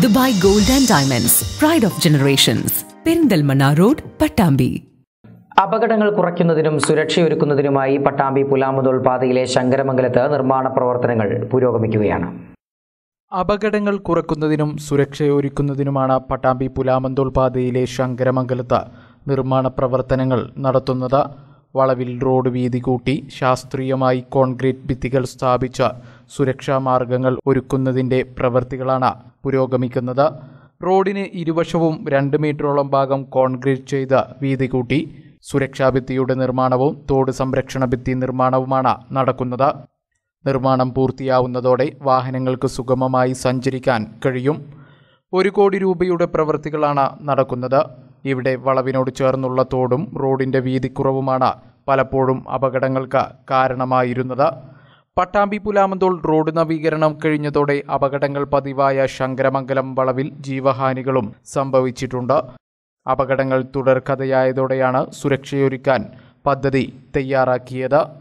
Dubai gold and diamonds pride of generations Perinthalmanna road Pattambi അപകടങ്ങൾ കുറയ്ക്കുന്നതിനും സുരക്ഷയൊരുക്കുന്നതിനുമായി പട്ടാമ്പി പുലാമുതോൾ പാതയിലെ ശങ്കരമംഗലത്ത് നിർമ്മാണ പ്രവർത്തനങ്ങൾ പുരോഗമിക്കുകയാണ് അപകടങ്ങൾ കുറക്കുന്നതിനും സുരക്ഷയൊരുക്കുന്നതിനുമാണ് പട്ടാമ്പി പുലാമന്തോൾ പാതയിലെ ശങ്കരമംഗലത്ത് നിർമ്മാണ പ്രവർത്തനങ്ങൾ നടത്തുന്നത് വളവിൽ റോഡ് വീതി കൂട്ടി ശാസ്ത്രീയമായി കോൺക്രീറ്റ് ഭിത്തികൾ സ്ഥാപിച്ച് സുരക്ഷാ മാർഗങ്ങൾ ഒരുക്കുന്നതിൻ്റെ പ്രവൃത്തികളാണ് പുരോഗമിക്കുന്നത് റോഡിന് ഇരുവശവും രണ്ട് മീറ്ററോളം ഭാഗം കോൺക്രീറ്റ് ചെയ്ത് വീതി കൂട്ടി സുരക്ഷാ ഭിത്തിയുടെ നിർമ്മാണവും തോട് സംരക്ഷണ ഭിത്തി നിർമ്മാണവുമാണ് നടക്കുന്നത് നിർമ്മാണം പൂർത്തിയാവുന്നതോടെ വാഹനങ്ങൾക്ക് സുഗമമായി സഞ്ചരിക്കാൻ കഴിയും ഒരു കോടി രൂപയുടെ പ്രവൃത്തികളാണ് നടക്കുന്നത് ഇവിടെ വളവിനോട് ചേർന്നുള്ള തോടും റോഡിൻ്റെ വീതിക്കുറവുമാണ് പലപ്പോഴും അപകടങ്ങൾക്ക് കാരണമായിരുന്നത് പട്ടാമ്പി പുലാമന്തോൾ റോഡ് നവീകരണം കഴിഞ്ഞതോടെ അപകടങ്ങൾ പതിവായ ശങ്കരമംഗലം വളവിൽ ജീവഹാനികളും സംഭവിച്ചിട്ടുണ്ട് അപകടങ്ങൾ തുടർക്കഥയായതോടെയാണ് സുരക്ഷയൊരുക്കാൻ പദ്ധതി തയ്യാറാക്കിയത്